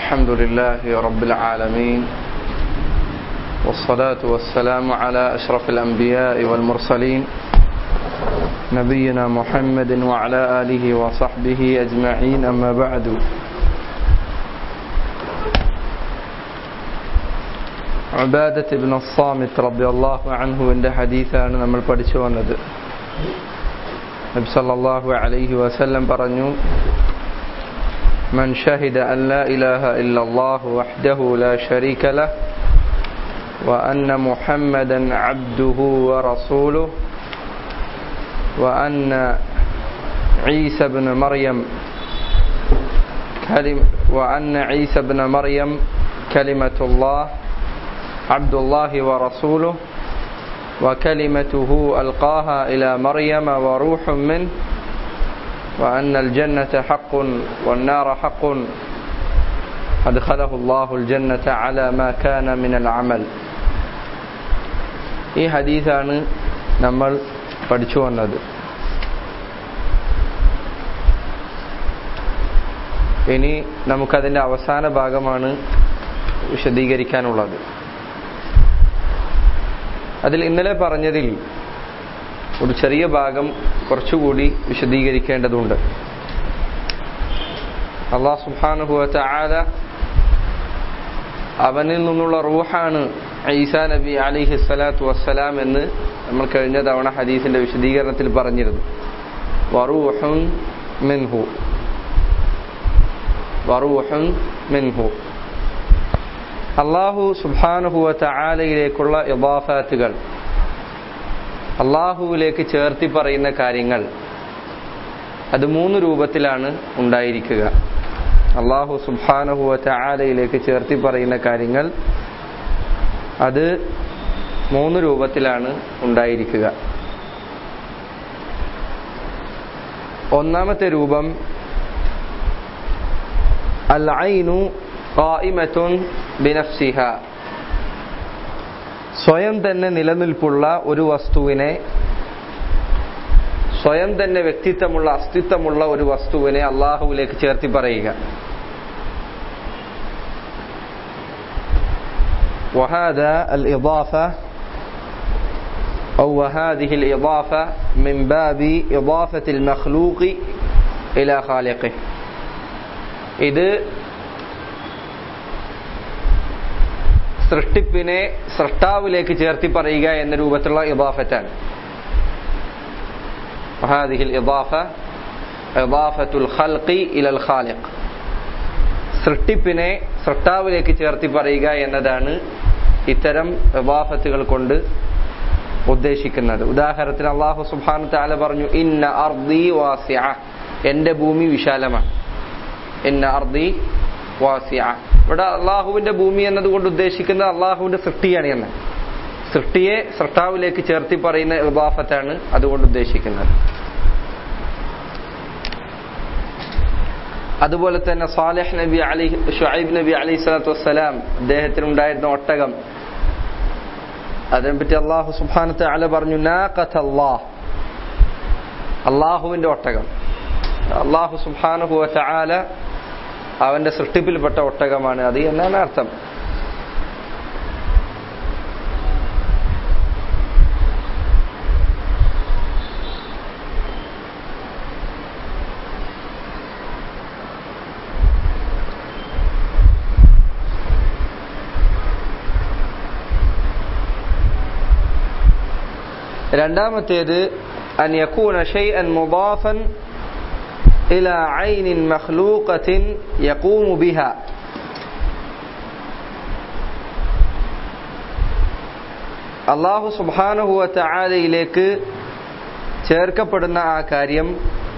الحمد لله رب العالمين والصلاة والسلام على أشرف الأنبياء والمرسلين نبينا محمد وعلى آله وصحبه أجمعين أما بعد عبادة بن الصامت رضي الله عنه عند حديثان നമ്മൾ പഠിച്ചു വന്നത് നബി സല്ലല്ലാഹു അലൈഹി വസല്ലം പറഞ്ഞു من شهد أن لا إله إلا الله وحده لا شريك له وأن محمدا عبده ورسوله وأن عيسى بن مريم كلم وأن عيسى بن مريم كلمة الله عبد الله ورسوله وكلمته ألقاها إلى مريم وروح منه وأن الجنة حق والنار حق أدخله الله الجنة على ما كان من العمل ഈ ഹദീസാണ് നമ്മൾ പഠിച്ചു വന്നത് ഇനി നമുക്കതിൻ്റെ അവസാന ഭാഗമാണ് വിശദീകരിക്കാനുള്ളത് അതിൽ ഇന്നലെ പറഞ്ഞതിൽ ഒരു ചെറിയ ഭാഗം കുറച്ചുകൂടി വിശദീകരിക്കേണ്ടതുണ്ട് അള്ളാഹ് സുബാനുഭവത്തെ ആല അവനിൽ നിന്നുള്ള റൂഹാണ് ഈസാ നബി അലിഹി സ്വലാത്തു വസ്സലാം എന്ന് നമ്മൾ കഴിഞ്ഞ തവണ ഹദീസിന്റെ വിശദീകരണത്തിൽ പറഞ്ഞിരുന്നു വറൂഹുൻ മിൻഹു വറൂഹുൻ മിൻഹു അള്ളാഹു സുബാനുഹുവത്തെ ആലയിലേക്കുള്ള ഇബാഫാത്തുകൾ അള്ളാഹുവിലേക്ക് ചേർത്തി പറയുന്ന കാര്യങ്ങൾ അത് മൂന്ന് രൂപത്തിലാണ് ഉണ്ടായിരിക്കുക അള്ളാഹു സുബാനഹുവത്തെ ആലയിലേക്ക് ചേർത്തി പറയുന്ന കാര്യങ്ങൾ അത് മൂന്ന് രൂപത്തിലാണ് ഉണ്ടായിരിക്കുക ഒന്നാമത്തെ രൂപം അൽ ഐനു ഖായിമത്തുൻ ബിനഫ്സിഹ സ്വയം തന്നെ നിലനിൽപ്പുള്ള ഒരു വസ്തുവിനെ സ്വയം തന്നെ വ്യക്തിത്വമുള്ള അസ്തിത്വമുള്ള ഒരു വസ്തുവിനെ അള്ളാഹുവിലേക്ക് ചേർത്തി പറയുക وهذا الإضافة أو وهذه الإضافة من باب إضافة المخلوق إلى خالقه ഇത് സൃഷ്ടിപ്പിനെ സൃഷ്ടാവിലേക്ക് ചേർത്തി പറയുക എന്ന രൂപത്തിലുള്ള ഇബാഫറ്റാണ് هذه الإضافة إضافة الخلق إلى الخالق സൃഷ്ടിപ്പിനെ സൃഷ്ടാവിലേക്ക് ചേർത്തി പറയുക എന്നതാണ് ഇത്തരം ഇബാഫത്തുകൾ കൊണ്ട് ഉദ്ദേശിക്കുന്നത് ഉദാഹരണത്തിന് അള്ളാഹു സുബാനു താല പറഞ്ഞു ഇന്ന അർദി വാസിയ എന്റെ ഭൂമി വിശാലമാണ് ഇന്ന അർദി വാസിയ ഇവിടെ അള്ളാഹുവിന്റെ ഭൂമി എന്നതുകൊണ്ട് ഉദ്ദേശിക്കുന്നത് അള്ളാഹുവിന്റെ സൃഷ്ടിയാണ് എന്ന് സൃഷ്ടിയെ സൃഷ്ടാവിലേക്ക് ചേർത്തി പറയുന്ന ഇബാഫത്താണ് അതുകൊണ്ട് ഉദ്ദേശിക്കുന്നത് അതുപോലെ തന്നെ സാലിഹ് നബി അലി ഷുഐബ് നബി അലി സ്വലാത്തു വസ്സലാം അദ്ദേഹത്തിനുണ്ടായിരുന്ന ഒട്ടകം അതിനെപ്പറ്റി അള്ളാഹു സുബാനത്തെ അല പറഞ്ഞു അള്ളാഹ് അള്ളാഹുവിന്റെ ഒട്ടകം അള്ളാഹു സുബാനുഹുവ ആല അവന്റെ സൃഷ്ടിപ്പിൽപ്പെട്ട ഒട്ടകമാണ് അത് എന്നാണ് അർത്ഥം രണ്ടാമത്തേത് أن يكون شيئا مضافا إلى عين مخلوقة يقوم بها അള്ളാഹു സുബാനുഹുവ ചാലയിലേക്ക് ചേർക്കപ്പെടുന്ന ആ കാര്യം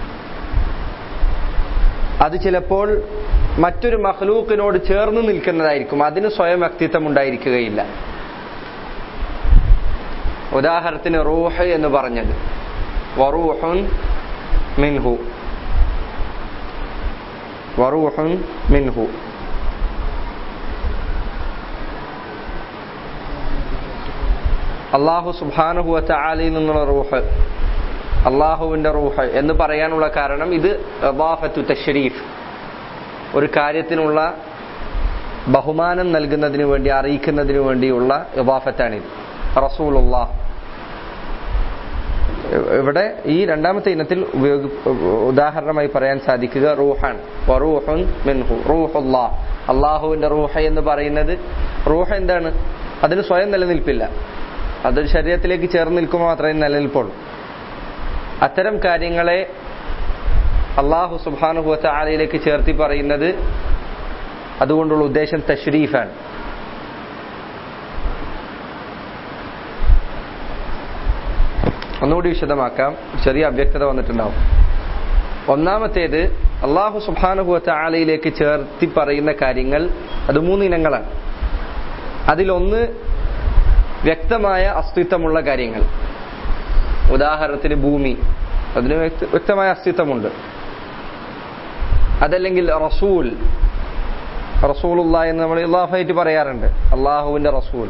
അത് ചിലപ്പോൾ മറ്റൊരു മഹ്ലൂക്കിനോട് ചേർന്ന് നിൽക്കുന്നതായിരിക്കും അതിന് സ്വയം വ്യക്തിത്വം ഉണ്ടായിരിക്കുകയില്ല ഉദാഹരണത്തിന് റൂഹ് എന്ന് പറഞ്ഞത് വറൂഹുൻ മിൻഹു വറൂഹുൻ മിൻഹു അള്ളാഹു സുബാനുഹുവ ചാലയിൽ നിന്നുള്ള റൂഹ് അള്ളാഹുവിന്റെ റൂഹ് എന്ന് പറയാനുള്ള കാരണം ഇത് ഇദാഫത്തു തഷ്രീഫ് ഒരു കാര്യത്തിനുള്ള ബഹുമാനം നൽകുന്നതിന് വേണ്ടി അറിയിക്കുന്നതിന് വേണ്ടിയുള്ള ഇവാഫത്താണിത് റസൂലുള്ള ഇവിടെ ഈ രണ്ടാമത്തെ ഇനത്തിൽ ഉപയോഗി ഉദാഹരണമായി പറയാൻ സാധിക്കുക റൂഹാൻ വറൂഹുൻ മിൻഹു റൂഹുല്ലാ അള്ളാഹുവിന്റെ റൂഹ എന്ന് പറയുന്നത് റൂഹ എന്താണ് അതിന് സ്വയം നിലനിൽപ്പില്ല അതൊരു ശരീരത്തിലേക്ക് ചേർന്ന് നിൽക്കുമ്പോൾ മാത്രമേ നിലനിൽപ്പുള്ളൂ അത്തരം കാര്യങ്ങളെ അള്ളാഹു സുബാനുഹുവത്ത ആലയിലേക്ക് ചേർത്തി പറയുന്നത് അതുകൊണ്ടുള്ള ഉദ്ദേശം തഷ്രീഫാണ് ഒന്നുകൂടി വിശദമാക്കാം ചെറിയ അവ്യക്തത വന്നിട്ടുണ്ടാവും ഒന്നാമത്തേത് അള്ളാഹു സുബാനുഹുവത്ത ആലയിലേക്ക് ചേർത്തി പറയുന്ന കാര്യങ്ങൾ അത് മൂന്ന് ഇനങ്ങളാണ് അതിലൊന്ന് വ്യക്തമായ അസ്തിത്വമുള്ള കാര്യങ്ങൾ ഉദാഹരണത്തിന് ഭൂമി അതിന് വ്യക്തമായ അസ്തിത്വമുണ്ട് അതല്ലെങ്കിൽ റസൂൽ റസൂലുള്ള എന്ന് നമ്മൾ ഇല്ലാഫായിട്ട് പറയാറുണ്ട് അള്ളാഹുവിന്റെ റസൂൽ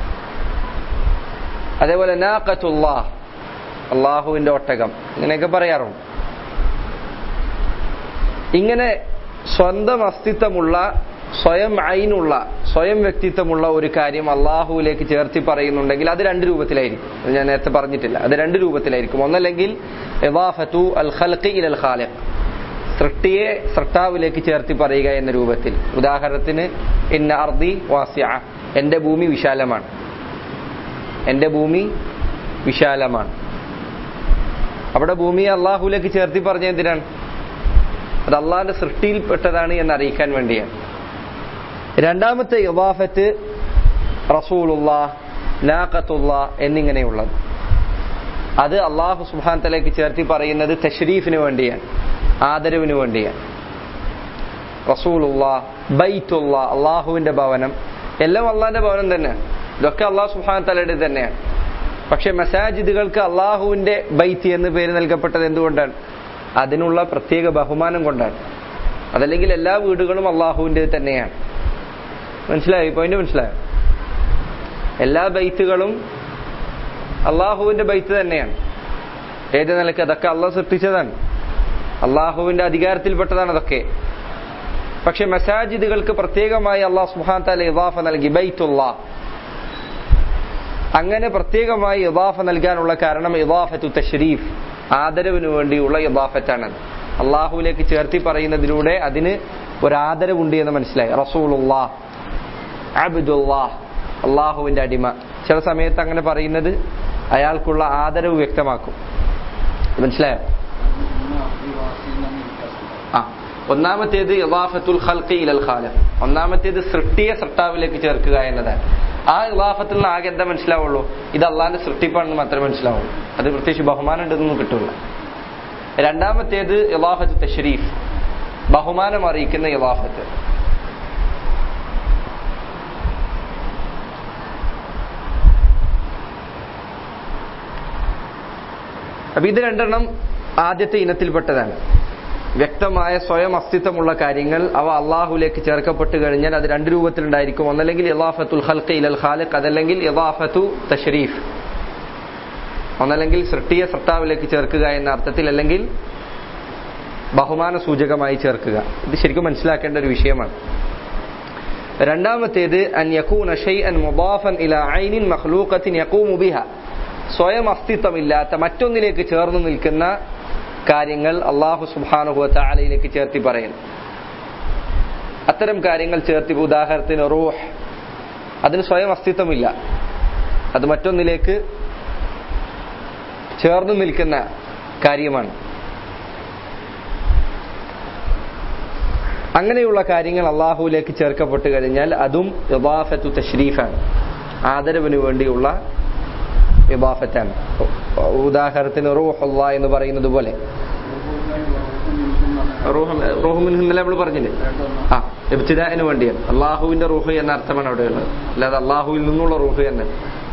അതേപോലെ നാഖത്തുല്ലാ അള്ളാഹുവിന്റെ ഒട്ടകം ഇങ്ങനെയൊക്കെ പറയാറുണ്ട് ഇങ്ങനെ സ്വന്തം അസ്തിത്വമുള്ള സ്വയം ഐനുള്ള സ്വയം വ്യക്തിത്വമുള്ള ഒരു കാര്യം അള്ളാഹുവിലേക്ക് ചേർത്തി പറയുന്നുണ്ടെങ്കിൽ അത് രണ്ട് രൂപത്തിലായിരിക്കും അത് ഞാൻ നേരത്തെ പറഞ്ഞിട്ടില്ല അത് രണ്ട് രൂപത്തിലായിരിക്കും ഒന്നല്ലെങ്കിൽ ഇവാഫത്തു അൽ ഖൽഖി ഇൽ ഖാലിഖ് സൃഷ്ടിയെ സൃഷ്ടാവിലേക്ക് ചേർത്തി പറയുക എന്ന രൂപത്തിൽ ഉദാഹരണത്തിന് ഇന്ന അർദി വാസ്യ എന്റെ ഭൂമി വിശാലമാണ് എന്റെ ഭൂമി വിശാലമാണ് അവിടെ ഭൂമിയെ അള്ളാഹുലേക്ക് ചേർത്തി പറഞ്ഞ എന്തിനാണ് അത് അള്ളാഹിന്റെ സൃഷ്ടിയിൽപ്പെട്ടതാണ് എന്ന് അറിയിക്കാൻ വേണ്ടിയാണ് രണ്ടാമത്തെ യവാഫത്ത് റസൂലുള്ള നാഖത്തുള്ള എന്നിങ്ങനെയുള്ളത് അത് അള്ളാഹു സുബാൻ തലേക്ക് ചേർത്തി പറയുന്നത് തഷ്രീഫിന് വേണ്ടിയാണ് ആദരവിന് വേണ്ടിയാണ് റസൂലുള്ള ബൈത്തുള്ള അള്ളാഹുവിന്റെ ഭവനം എല്ലാം അള്ളാഹിന്റെ ഭവനം തന്നെ ഇതൊക്കെ അള്ളാഹു സുബാൻ തലയുടെ തന്നെയാണ് പക്ഷെ മസാജിദുകൾക്ക് അള്ളാഹുവിന്റെ ബൈത്ത് എന്ന് പേര് നൽകപ്പെട്ടത് എന്തുകൊണ്ടാണ് അതിനുള്ള പ്രത്യേക ബഹുമാനം കൊണ്ടാണ് അതല്ലെങ്കിൽ എല്ലാ വീടുകളും അള്ളാഹുവിന്റെ തന്നെയാണ് മനസ്സിലായി പോയിന്റ് മനസ്സിലായോ എല്ലാ ബൈത്തുകളും അള്ളാഹുവിന്റെ ബൈത്ത് തന്നെയാണ് ഏത് നിലക്ക് അതൊക്കെ അള്ളാഹ് സൃഷ്ടിച്ചതാണ് അള്ളാഹുവിന്റെ അധികാരത്തിൽപ്പെട്ടതാണ് അതൊക്കെ പക്ഷെ മസാജിദുകൾക്ക് പ്രത്യേകമായി അള്ളാഹ് സുഹാൻ താല ഇവാഫ നൽകി ബൈത്തുള്ള അങ്ങനെ പ്രത്യേകമായി ഇവാഫ നൽകാനുള്ള കാരണം ഇവാഫത്തു തഷ്രീഫ് ആദരവിന് വേണ്ടിയുള്ള ഇവാഫത്താണ് അള്ളാഹുവിലേക്ക് ചേർത്തി പറയുന്നതിലൂടെ അതിന് ഒരു ആദരവുണ്ട് എന്ന് മനസ്സിലായി റസൂലുല്ലാ അബ്ദുല്ലാ അള്ളാഹുവിന്റെ അടിമ ചില സമയത്ത് അങ്ങനെ പറയുന്നത് അയാൾക്കുള്ള ആദരവ് വ്യക്തമാക്കും മനസ്സിലായോ ആ ഒന്നാമത്തേത് ഇവാഫത്തുൽ ഖൽഖി ഇലൽ ഖാലിഖ് ഒന്നാമത്തേത് സൃഷ്ടിയെ സൃഷ്ടാവിലേക്ക് ചേർക്കുക എന്നതാണ് ആ ഇവാഫത്തിൽ നിന്ന് ആകെ എന്താ മനസ്സിലാവുള്ളൂ ഇത് അള്ളാഹിന്റെ സൃഷ്ടിപ്പാണെന്ന് മാത്രമേ മനസ്സിലാവുള്ളൂ അത് പ്രത്യേകിച്ച് ബഹുമാനം ഉണ്ടെന്നൊന്നും കിട്ടില്ല രണ്ടാമത്തേത് ഇവാഫത്ത് തഷരീഫ് ബഹുമാനം അറിയിക്കുന്ന ഇവാഫത്ത് അപ്പൊ ഇത് രണ്ടെണ്ണം ആദ്യത്തെ ഇനത്തിൽപ്പെട്ടതാണ് വ്യക്തമായ സ്വയം അസ്തിത്വമുള്ള കാര്യങ്ങൾ അവ അള്ളാഹുലേക്ക് ചേർക്കപ്പെട്ട് കഴിഞ്ഞാൽ അത് രണ്ട് രൂപത്തിലുണ്ടായിരിക്കും ഒന്നല്ലെങ്കിൽ ഇലാഫത്തുൽ ഹൽക്ക് ഇലൽ ഖാലിഖ് അതല്ലെങ്കിൽ ഇലാഫത്തു തഷരീഫ് ഒന്നല്ലെങ്കിൽ സൃഷ്ടിയെ സൃഷ്ടാവിലേക്ക് ചേർക്കുക എന്ന അർത്ഥത്തിൽ അല്ലെങ്കിൽ ബഹുമാന സൂചകമായി ചേർക്കുക ഇത് ശരിക്കും മനസ്സിലാക്കേണ്ട ഒരു വിഷയമാണ് രണ്ടാമത്തേത് അൻ യക്കൂന ഷൈഅൻ മുദാഫൻ ഇല ഐനിൻ മഖ്ലൂഖത്തിൻ യഖൂമു ബിഹ സ്വയം അസ്തിത്വമില്ലാത്ത മറ്റൊന്നിലേക്ക് ചേർന്ന് നിൽക്കുന്ന കാര്യങ്ങൾ അള്ളാഹു സുബാനുഹുവത്ത ആലയിലേക്ക് ചേർത്തി പറയുന്നു അത്തരം കാര്യങ്ങൾ ചേർത്തി ഉദാഹരണത്തിന് റൂഹ് അതിന് സ്വയം അസ്തിത്വമില്ല അത് മറ്റൊന്നിലേക്ക് ചേർന്ന് നിൽക്കുന്ന കാര്യമാണ് അങ്ങനെയുള്ള കാര്യങ്ങൾ അള്ളാഹുവിലേക്ക് ചേർക്കപ്പെട്ട് കഴിഞ്ഞാൽ അതും ഇബാഫത്തു തഷ്രീഫാണ് ആദരവിന് വേണ്ടിയുള്ള ഇബാഫത്താണ് ഉദാഹരണത്തിന് റൂഹുള്ള എന്ന് പറയുന്നത് പോലെ റൂഹ് ഇന്നലെ നമ്മൾ പറഞ്ഞില്ലേ ആ ഇബ്തിദാന് വേണ്ടിയാണ് അള്ളാഹുവിന്റെ റൂഹ് എന്ന അർത്ഥമാണ് അവിടെ ഉള്ളത് അല്ലാതെ അള്ളാഹുവിൽ നിന്നുള്ള റൂഹ് എന്ന്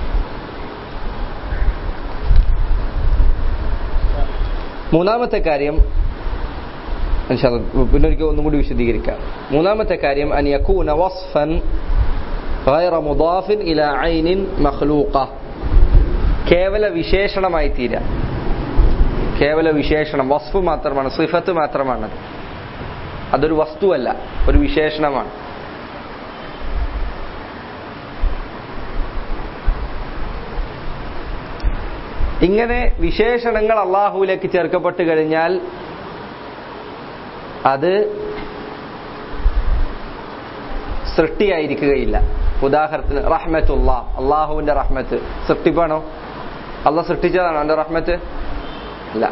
മൂന്നാമത്തെ കാര്യം പിന്നൊരിക്കൽ ഒന്നും കൂടി വിശദീകരിക്കാം മൂന്നാമത്തെ കാര്യം അൻ യകൂന വസ്ഫൻ غير مضاف إلى عين مخلوقة കേവല വിശേഷണമായി തീരാം കേവല വിശേഷണം വസ്തു മാത്രമാണ് സിഫത്ത് മാത്രമാണ് അതൊരു വസ്തുവല്ല ഒരു വിശേഷണമാണ് ഇങ്ങനെ വിശേഷണങ്ങൾ അള്ളാഹുവിലേക്ക് ചേർക്കപ്പെട്ട് കഴിഞ്ഞാൽ അത് സൃഷ്ടിയായിരിക്കുകയില്ല ഉദാഹരണത്തിന് റഹ്മത്തുള്ള അള്ളാഹുവിന്റെ റഹ്മത്ത് സൃഷ്ടിപ്പാണോ അള്ളാഹ് സൃഷ്ടിച്ചതാണോ അവന്റെ റഹ്മത്ത് അല്ല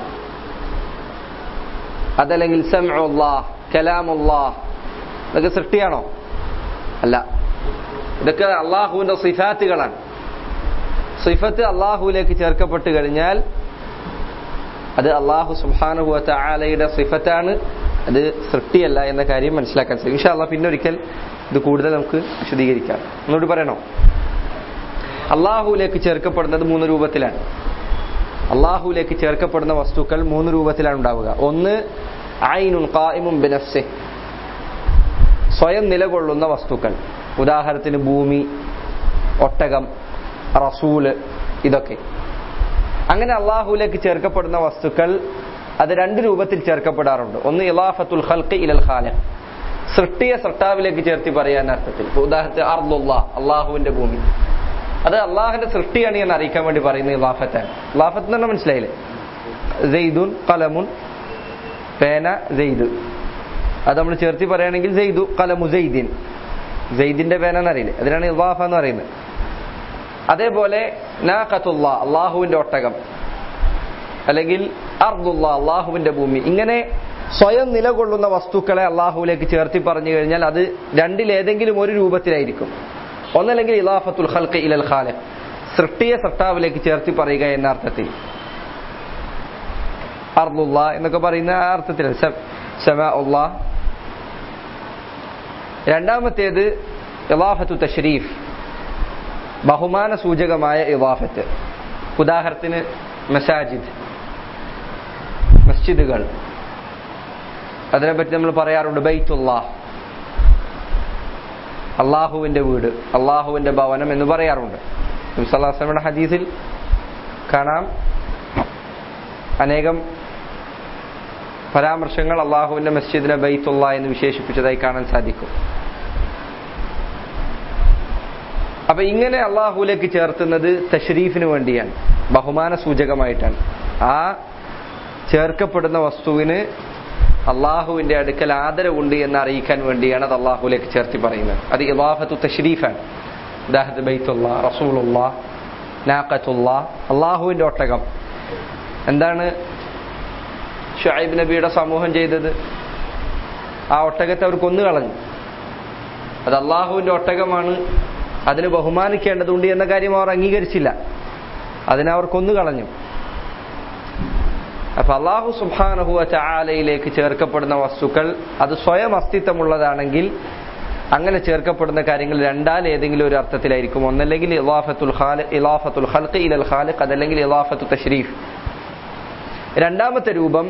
അതല്ലെങ്കിൽ സമഉല്ലാഹ് കലാമുല്ലാഹ് ഇതൊക്കെ സൃഷ്ടിയാണോ അല്ല ഇതൊക്കെ അള്ളാഹുവിന്റെ സിഫാത്തുകളാണ് സിഫത്ത് അള്ളാഹുവിലേക്ക് ചേർക്കപ്പെട്ട് കഴിഞ്ഞാൽ അത് അള്ളാഹു സുബാനുഹുവത്ത ആലയുടെ സിഫത്താണ് അത് സൃഷ്ടിയല്ല എന്ന കാര്യം മനസ്സിലാക്കാൻ സാധിക്കും ഇൻഷാ അള്ളാഹ് പിന്നെ ഒരിക്കൽ ഇത് കൂടുതൽ നമുക്ക് വിശദീകരിക്കാം ഒന്നുകൂടി പറയണോ അള്ളാഹുവിലേക്ക് ചേർക്കപ്പെടുന്നത് മൂന്ന് രൂപത്തിലാണ് അള്ളാഹുവിലേക്ക് ചേർക്കപ്പെടുന്ന വസ്തുക്കൾ മൂന്ന് രൂപത്തിലാണ് ഉണ്ടാവുക ഒന്ന് ഐനുൻ ഖായിമും ബിനഫ്സെ സ്വയം നിലകൊള്ളുന്ന വസ്തുക്കൾ ഉദാഹരണത്തിന് ഭൂമി ഒട്ടകം റസൂല് ഇതൊക്കെ അങ്ങനെ അള്ളാഹുലേക്ക് ചേർക്കപ്പെടുന്ന വസ്തുക്കൾ അത് രണ്ട് രൂപത്തിൽ ചേർക്കപ്പെടാറുണ്ട് ഒന്ന് ഇലാഫത്തുൽ ഖൽഖി ഇലൽ ഖാലിഖ് സൃഷ്ടിയെ സൃഷ്ടാവിലേക്ക് ചേർത്തി പറയാൻ അർത്ഥത്തിൽ ഇപ്പൊ ഉദാഹരണത്തിന് അർദുല്ലാ അള്ളാഹുവിന്റെ ഭൂമി അത് അള്ളാഹിന്റെ സൃഷ്ടിയാണ് എന്ന് അറിയിക്കാൻ വേണ്ടി പറയുന്ന ഇലാഫത്താണ് ഇലാഫത്ത് എന്ന് പറഞ്ഞാൽ മനസ്സിലായില്ലേ സെയ്ദുൻ കലമുൻ പേന സെയ്ദ് അത് നമ്മൾ ചേർത്തി പറയുകയാണെങ്കിൽ സെയ്ദു കലമു സെയ്ദിൻ സെയ്ദിന്റെ പേന എന്നറിയില്ലേ അതിനാണ് ഇലാഫ എന്ന് പറയുന്നത് അതേപോലെ നാഖത്തുള്ള അള്ളാഹുവിന്റെ ഒട്ടകം അല്ലെങ്കിൽ അർദുള്ള അള്ളാഹുവിന്റെ ഭൂമി ഇങ്ങനെ സ്വയം നിലകൊള്ളുന്ന വസ്തുക്കളെ അള്ളാഹുവിലേക്ക് ചേർത്തി പറഞ്ഞു കഴിഞ്ഞാൽ അത് രണ്ടിലേതെങ്കിലും ഒരു രൂപത്തിലായിരിക്കും ഒന്നല്ലെങ്കിൽ ഇലാഫത്തുൽ ഖൽഖ് ഇലൽ ഖാലിഖ് സൃഷ്ടിയെ സൃഷ്ടാവിലേക്ക് ചേർത്തി പറയുക എന്ന അർത്ഥത്തിൽ അർദുള്ള എന്നൊക്കെ പറയുന്ന ആ അർത്ഥത്തിൽ സമ രണ്ടാമത്തേത് ഇലാഫത്തു തഷ്രീഫ് ബഹുമാന സൂചകമായ ഇവാഫത്ത് ഉദാഹരണത്തിന് മസാജിദ് മസ്ജിദുകൾ അതിനെപ്പറ്റി നമ്മൾ പറയാറുണ്ട് ബൈത്തുള്ള അള്ളാഹുവിന്റെ വീട് അള്ളാഹുവിന്റെ ഭവനം എന്ന് പറയാറുണ്ട് നബ്സല്ലാസ്ലമിയുടെ ഹദീസിൽ കാണാം അനേകം പരാമർശങ്ങൾ അള്ളാഹുവിന്റെ മസ്ജിദിനെ ബൈത്തുള്ള എന്ന് വിശേഷിപ്പിച്ചതായി കാണാൻ സാധിക്കും അപ്പൊ ഇങ്ങനെ അള്ളാഹുലേക്ക് ചേർത്തുന്നത് തഷരീഫിന് വേണ്ടിയാണ് ബഹുമാന സൂചകമായിട്ടാണ് ആ ചേർക്കപ്പെടുന്ന വസ്തുവിന് അള്ളാഹുവിന്റെ അടുക്കൽ ആദരവുണ്ട് എന്ന് അറിയിക്കാൻ വേണ്ടിയാണ് അത് അള്ളാഹുലേക്ക് ചേർത്തി പറയുന്നത് അത് ഇലാഫത്തു തഷ്രീഫാണ് ഉദാഹരണ ബൈത്തുള്ള റസൂലുള്ള നാക്കത്തുള്ള അള്ളാഹുവിന്റെ ഒട്ടകം എന്താണ് ഷുഐബ് നബിയുടെ സമൂഹം ചെയ്തത് ആ ഒട്ടകത്തെ അവർ കൊന്നു കളഞ്ഞു അത് അള്ളാഹുവിന്റെ ഒട്ടകമാണ് അതിന് ബഹുമാനിക്കേണ്ടതുണ്ട് എന്ന കാര്യം അവർ അംഗീകരിച്ചില്ല അതിനവർ കൊന്നുകളഞ്ഞു അപ്പൊ അള്ളാഹു സുബാനഹുവ ചാലയിലേക്ക് ചേർക്കപ്പെടുന്ന വസ്തുക്കൾ അത് സ്വയം അസ്തിത്വമുള്ളതാണെങ്കിൽ അങ്ങനെ ചേർക്കപ്പെടുന്ന കാര്യങ്ങൾ രണ്ടാൽ ഏതെങ്കിലും ഒരു അർത്ഥത്തിലായിരിക്കും ഒന്നല്ലെങ്കിൽ ഇലാഫത്തുൽ ഇലാഫത്തുൽ ഹൽക്ക് ഇലൽ ഖാലിഖ് അതല്ലെങ്കിൽ ഇലാഫത്തു തഷ്രീഫ് രണ്ടാമത്തെ രൂപം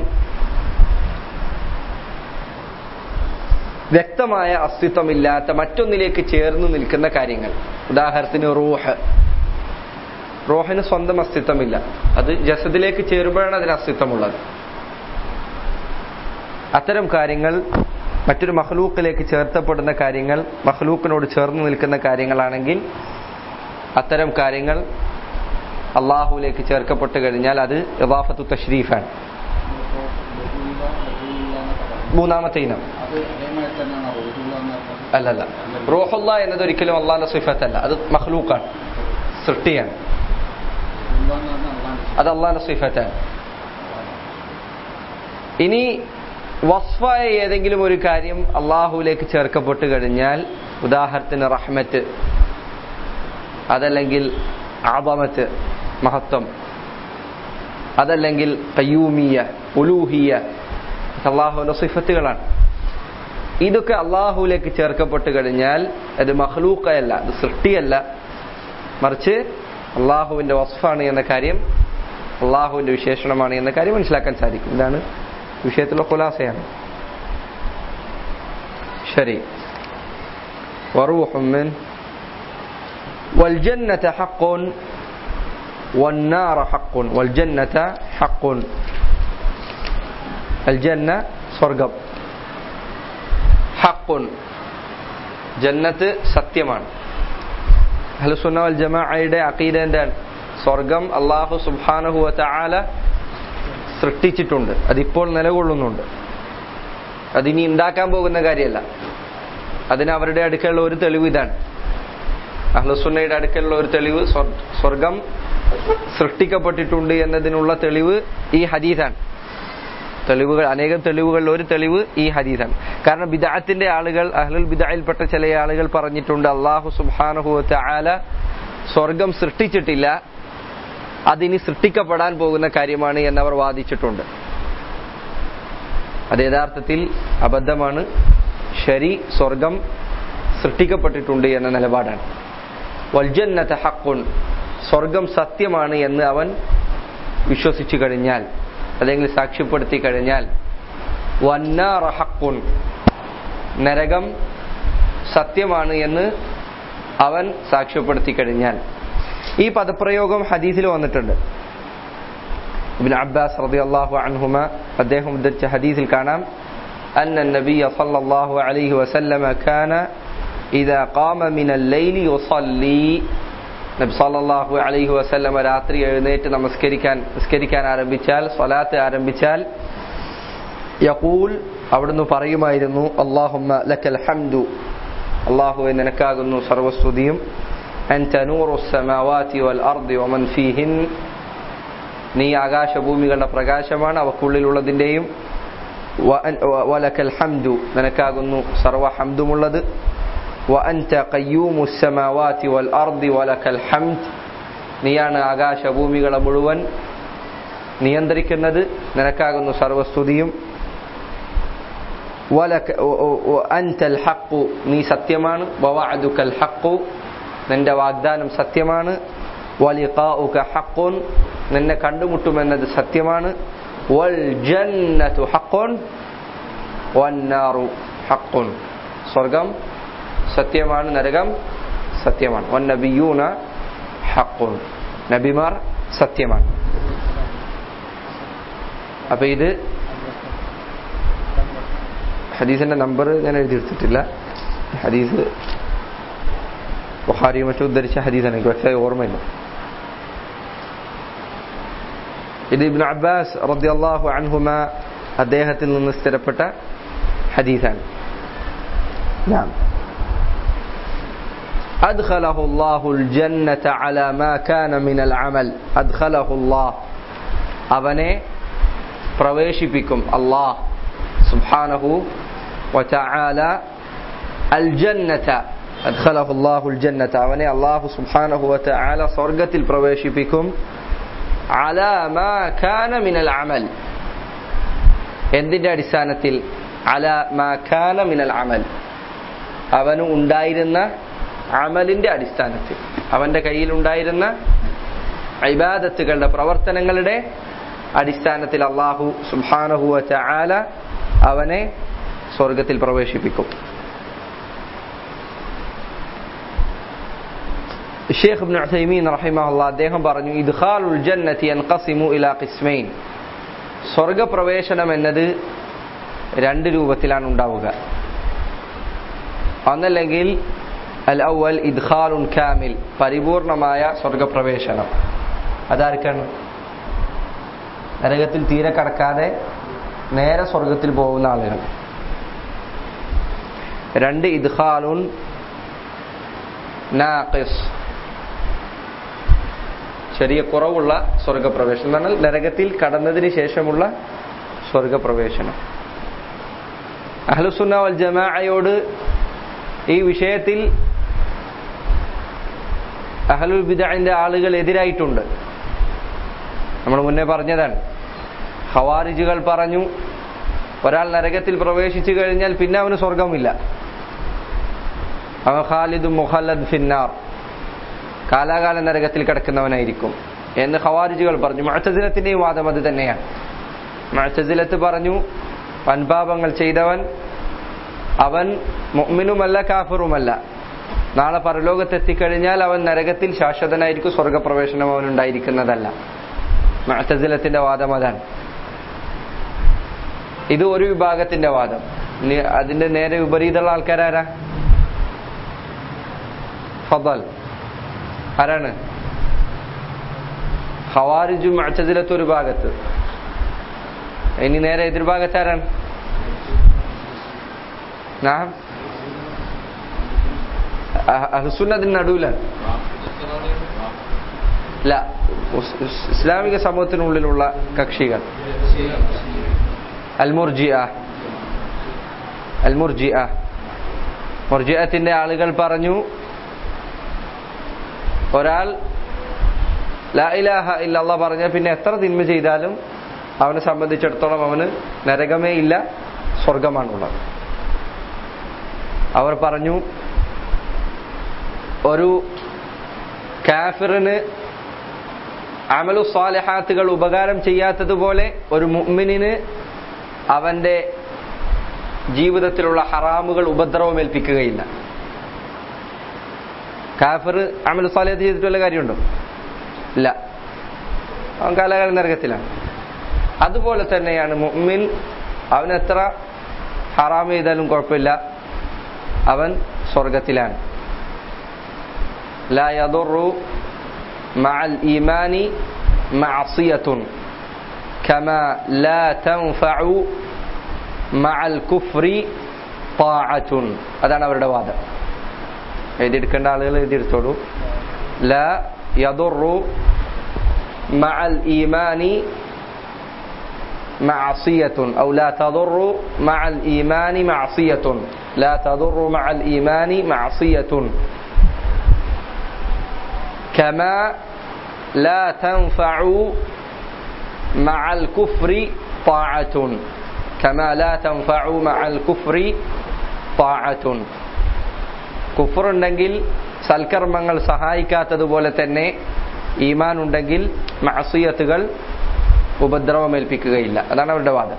വ്യക്തമായ അസ്തിത്വമില്ലാത്ത മറ്റൊന്നിലേക്ക് ചേർന്ന് നിൽക്കുന്ന കാര്യങ്ങൾ ഉദാഹരണത്തിന് റൂഹ് റോഹിന് സ്വന്തം അസ്തിത്വമില്ല അത് ജസദിലേക്ക് ചേരുമ്പോഴാണ് അതിന് അസ്തിത്വമുള്ളത് അത്തരം കാര്യങ്ങൾ മറ്റൊരു മഹ്ലൂക്കിലേക്ക് ചേർത്തപ്പെടുന്ന കാര്യങ്ങൾ മഹ്ലൂക്കിനോട് ചേർന്ന് നിൽക്കുന്ന കാര്യങ്ങളാണെങ്കിൽ അത്തരം കാര്യങ്ങൾ അള്ളാഹുലേക്ക് ചേർക്കപ്പെട്ട് കഴിഞ്ഞാൽ അത് യഥാഫത്തു തഷ്രീഫാണ് മൂന്നാമത്തെ ഇനം അല്ലല്ല റോഹുല്ല എന്നത് ഒരിക്കലും അള്ളാന്റെ സിഫത്തല്ല അത് മഹ്ലൂക്കാണ് സൃഷ്ടിയാണ് അത് അള്ളാന്റെ സിഫത്താണ് ഇനി വസ്ഫായ ഏതെങ്കിലും ഒരു കാര്യം അള്ളാഹുലേക്ക് ചേർക്കപ്പെട്ട് കഴിഞ്ഞാൽ ഉദാഹരണത്തിന് റഹ്മത്ത് അതല്ലെങ്കിൽ ആബമത്ത് മഹത്വം അതല്ലെങ്കിൽ കയ്യൂമിയ ഉലൂഹിയ അള്ളാഹുവിന്റെ സിഫത്തുകളാണ് ഇതൊക്കെ അള്ളാഹുലേക്ക് ചേർക്കപ്പെട്ട് കഴിഞ്ഞാൽ അത് മഹ്ലൂക്കയല്ല അത് സൃഷ്ടിയല്ല മറിച്ച് അള്ളാഹുവിന്റെ വസ്ഫാണ് എന്ന കാര്യം അള്ളാഹുവിന്റെ വിശേഷണമാണ് എന്ന കാര്യം മനസ്സിലാക്കാൻ സാധിക്കും ഇതാണ് വിഷയത്തിലുള്ള خلاصയാണ് ശരി وروح من والجنة حق والنار حق والجنة حق الجنة സ്വർഗം ഹക്കുൻ ജന്നത്ത് സത്യമാണ് അഹ്ലുസുന്ന വൽ ജമാഅയുടെ അഖീദ എന്താണ് സ്വർഗം അള്ളാഹു സുബാനഹുവ ആല സൃഷ്ടിച്ചിട്ടുണ്ട് അതിപ്പോൾ നിലകൊള്ളുന്നുണ്ട് അതിനി ഉണ്ടാക്കാൻ പോകുന്ന കാര്യമല്ല അതിന് അവരുടെ അടുക്കലുള്ള ഒരു തെളിവ് ഇതാണ് അഹ്ലസുന്നയുടെ അടുക്കലുള്ള ഒരു തെളിവ് സ്വർഗം സൃഷ്ടിക്കപ്പെട്ടിട്ടുണ്ട് എന്നതിനുള്ള തെളിവ് ഈ ഹദീസാണ് തെളിവുകൾ അനേകം തെളിവുകളിൽ ഒരു തെളിവ് ഈ ഹദീസാണ് കാരണം ബിദാത്തിന്റെ ആളുകൾ അഹ്ലുൽ ബിദായിൽപ്പെട്ട ചില ആളുകൾ പറഞ്ഞിട്ടുണ്ട് അള്ളാഹു സുബാനഹുവത്തെ ആല സ്വർഗം സൃഷ്ടിച്ചിട്ടില്ല അതിനി സൃഷ്ടിക്കപ്പെടാൻ പോകുന്ന കാര്യമാണ് എന്നവർ വാദിച്ചിട്ടുണ്ട് അത് യഥാർത്ഥത്തിൽ അബദ്ധമാണ് ശരി സ്വർഗം സൃഷ്ടിക്കപ്പെട്ടിട്ടുണ്ട് എന്ന നിലപാടാണ് വൽജന്നത ഹക്കുൻ സ്വർഗം സത്യമാണ് എന്ന് അവൻ വിശ്വസിച്ചു കഴിഞ്ഞാൽ അല്ലെങ്കിൽ സാക്ഷ്യപ്പെടുത്തി കഴിഞ്ഞാൽ വന്നാറ ഹക്കുൻ നരകം സത്യമാണ് എന്ന് അവൻ സാക്ഷ്യപ്പെടുത്തി കഴിഞ്ഞാൽ ഈ പദപ്രയോഗം ഹദീസിൽ വന്നിട്ടുണ്ട് ഇബിൻ അബ്ബാസ് റളിയല്ലാഹു അൻഹുമ അദ്ദേഹം ഉദ്ധരിച്ച ഹദീസിൽ കാണാം أن النبي صلى الله عليه وسلم كان إذا قام من الليل يصلي നബി സല്ലല്ലാഹു അലൈഹി വസല്ലമ രാത്രി എഴുന്നേറ്റ് നമസ്കരിക്കാൻ നിസ്കരിക്കാൻ ആരംഭിച്ചാൽ സ്വലാത്ത് ആരംഭിച്ചാൽ യഖൂൽ അവിടുന്ന് പറയുമായിരുന്നു അല്ലാഹുമ്മ ലക്കൽ ഹംദു അല്ലാഹുവേ നിനക്കാകുന്നു സർവസ്തുതിയും അൻത നൂറു സമാവാതി വൽ അർദി വമൻ ഫീഹിൻ നീ ആകാശഭൂമികളുടെ പ്രകാശമാണ് അവക്കുള്ളിലുള്ളതിന്റെയും വലക്കൽ ഹംദു നിനക്കാകുന്നു സർവ ഹംദുമുള്ളത് وأنت قيوم السماوات والأرض ولك الحمد നീയാണ് ആകാശഭൂമികളെ മുഴുവൻ നിയന്ത്രിക്കുന്നത് നിനക്കാകുന്നു സർവസ്തുതിയും അൻതൽ ഹക്കു നീ സത്യമാണ് വവഅദുക്കൽ ഹക്കു നിന്റെ വാഗ്ദാനം സത്യമാണ് വലിഖാഉക ഹഖുൻ നിന്നെ കണ്ടുമുട്ടുമെന്നത് സത്യമാണ് വൽ ജന്നതു ഹഖുൻ വന്നാറു ഹഖുൻ സ്വർഗം സത്യമാണ് നരകം സത്യമാണ് വൻ നബിയൂന ഹഖുൻ നബിമാർ സത്യമാണ് അപ്പൊ ഇത് ഹദീസിന്റെ നമ്പർ ഞാൻ എഴുതിയെടുത്തിട്ടില്ല ഹദീസ് ബുഖാരി മറ്റും ഉദ്ധരിച്ച ഹദീസാണ് എനിക്ക് വ്യക്തമായി ഓർമ്മയില്ല ഇത് ഇബ്നു അബ്ബാസ് റദ്ദിയല്ലാഹു അൻഹുമ അദ്ദേഹത്തിൽ നിന്ന് സ്ഥിരപ്പെട്ട ഹദീസാണ് نعم أدخله الله الجنة على ما كان من العمل أدخله الله അവനെ പ്രവേശിപ്പിക്കും അള്ളാഹ് സുബ്ഹാനഹു വതആല അൽ ജന്നത അദ്ഖലഹു അല്ലാഹു അൽ ജന്നത അവനെ അല്ലാഹു സുബ്ഹാനഹു വതആല സ്വർഗ്ഗത്തിൽ പ്രവേശിപ്പിക്കും അലാ മാ കാന മിനൽ അമൽ എന്തിന്റെ അടിസ്ഥാനത്തിൽ അലാ മാ കാന മിനൽ അമൽ അവന് ഉണ്ടായിരുന്ന അമലിന്റെ അടിസ്ഥാനത്തിൽ അവന്റെ കയ്യിൽ ഉണ്ടായിരുന്ന ഇബാദത്തുകളുടെ പ്രവർത്തനങ്ങളുടെ അടിസ്ഥാനത്തിൽ അള്ളാഹു സുബാനഹുവ ചാല അവനെ സ്വർഗത്തിൽ പ്രവേശിപ്പിക്കും ഷെയ്ഖ് ഇബ്നു ഉസൈമീൻ റഹിമഹുള്ള അദ്ദേഹം പറഞ്ഞു ഇദ്ഖാലുൽ ജന്നതി യൻഖസിമു ഇലാ ഖിസ്മൈൻ സ്വർഗപ്രവേശനം എന്നത് രണ്ട് രൂപത്തിലാണ് ഉണ്ടാവുക ഒന്നല്ലെങ്കിൽ അൽ ഔവൽ ഇദ്ഖാലുൻ കാമിൽ പരിപൂർണമായ സ്വർഗപ്രവേശനം അതാർക്കാണ് നരകത്തിൽ തീരെ കടക്കാതെ നേരെ സ്വർഗത്തിൽ പോകുന്ന ആളുകൾ രണ്ട് ഇദ്ഖാലുൻ നാഖിസ് ചെറിയ കുറവുള്ള സ്വർഗപ്രവേശനം എന്ന് പറഞ്ഞാൽ നരകത്തിൽ കടന്നതിന് ശേഷമുള്ള സ്വർഗപ്രവേശനം അഹ്ലുസുന്ന വൽ ജമാഅയോട് ഈ വിഷയത്തിൽ അഹലുൽ ബിദഅന്റെ ആളുകൾ എതിരായിട്ടുണ്ട് നമ്മൾ മുന്നേ പറഞ്ഞതാണ് ഹവാരിജുകൾ പറഞ്ഞു ഒരാൾ നരകത്തിൽ പ്രവേശിച്ചു കഴിഞ്ഞാൽ പിന്നെ അവന് സ്വർഗമില്ല അവൻ ഖാലിദ് മുഹല്ലദ് ഫിന്നാർ കാലാകാല നരകത്തിൽ കിടക്കുന്നവനായിരിക്കും എന്ന് ഖവാരിജുകൾ പറഞ്ഞു മഴത്തസിലത്തിന്റെയും വാദം അത് തന്നെയാണ് മഴത്തസിലത്ത് പറഞ്ഞു വൻപാപങ്ങൾ ചെയ്തവൻ അവൻ മുഅ്മിനുമല്ല കാഫിറുമല്ല നാളെ പരലോകത്തെത്തിക്കഴിഞ്ഞാൽ അവൻ നരകത്തിൽ ശാശ്വതനായിരിക്കും സ്വർഗപ്രവേശനം അവൻ ഉണ്ടായിരിക്കുന്നതല്ല മഅത്തസിലത്തിന്റെ വാദം അതാണ് ഇത് ഒരു വിഭാഗത്തിന്റെ വാദം ഇനി അതിന്റെ നേരെ വിപരീതമുള്ള ആൾക്കാരാരാ ഫضൽ ആരാണ് ഖവാരിജും അച്ചതിലത്തും ഒരു ഭാഗത്ത് ഇനി നേരെ എതിർഭാഗത്താരാണ് നാം അഹ്സുന്നതിന് നടുവിലാണ് ഇല്ല ഉസ്- ഉസ്- ഇസ്ലാമിക സമൂഹത്തിനുള്ളിലുള്ള കക്ഷികൾ അൽമുർജിയ അൽമുർജിയ മുർജിയത്തിന്റെ ആളുകൾ പറഞ്ഞു ഒരാൾ ലാ ഇലാഹ ഇല്ലല്ല പറഞ്ഞ പിന്നെ എത്ര തിന്മ ചെയ്താലും അവനെ സംബന്ധിച്ചിടത്തോളം അവന് നരകമേ ഇല്ല സ്വർഗമാണുള്ളത് അവർ പറഞ്ഞു ഒരു കാഫിറിന് അമലു സ്വാലിഹാത്തുകൾ ഉപകാരം ചെയ്യാത്തതുപോലെ ഒരു മുഅ്മിനിന് അവന്റെ ജീവിതത്തിലുള്ള ഹറാമുകൾ ഉപദ്രവം ഏൽപ്പിക്കുകയില്ല കാഫിർ അമലു സ്വാലിഹത്ത് ചെയ്തിട്ട് വല്ല കാര്യമുണ്ടോ ഇല്ല അവൻ കാലാകാലം നരകത്തിലാണ് അതുപോലെ തന്നെയാണ് മുഅ്മിൻ അവൻ എത്ര ഹറാം ചെയ്താലും കുഴപ്പമില്ല അവൻ സ്വർഗത്തിലാണ് لا يضر مع الإيمان معصية كما لا تنفع مع الكفر طاعة അതാണ് അവരുടെ വാദം എഴുതിയെടുക്കേണ്ട ആളുകൾ എഴുതിയെടുത്തോളൂ لا يضر مع الإيمان معصية أو لا تضر مع الإيمان معصية لا تضر مع الإيمان معصية كما لا تنفع مع الكفر طاعة كما لا تنفع مع الكفر طاعة കുഫർ ഉണ്ടെങ്കിൽ സൽക്കർമ്മങ്ങൾ സഹായിക്കാത്തതുപോലെ തന്നെ ഈമാൻ ഉണ്ടെങ്കിൽ മഅസിയത്തുകൾ ഉപദ്രവമേൽപ്പിക്കുകയില്ല അതാണ് അവരുടെ വാദം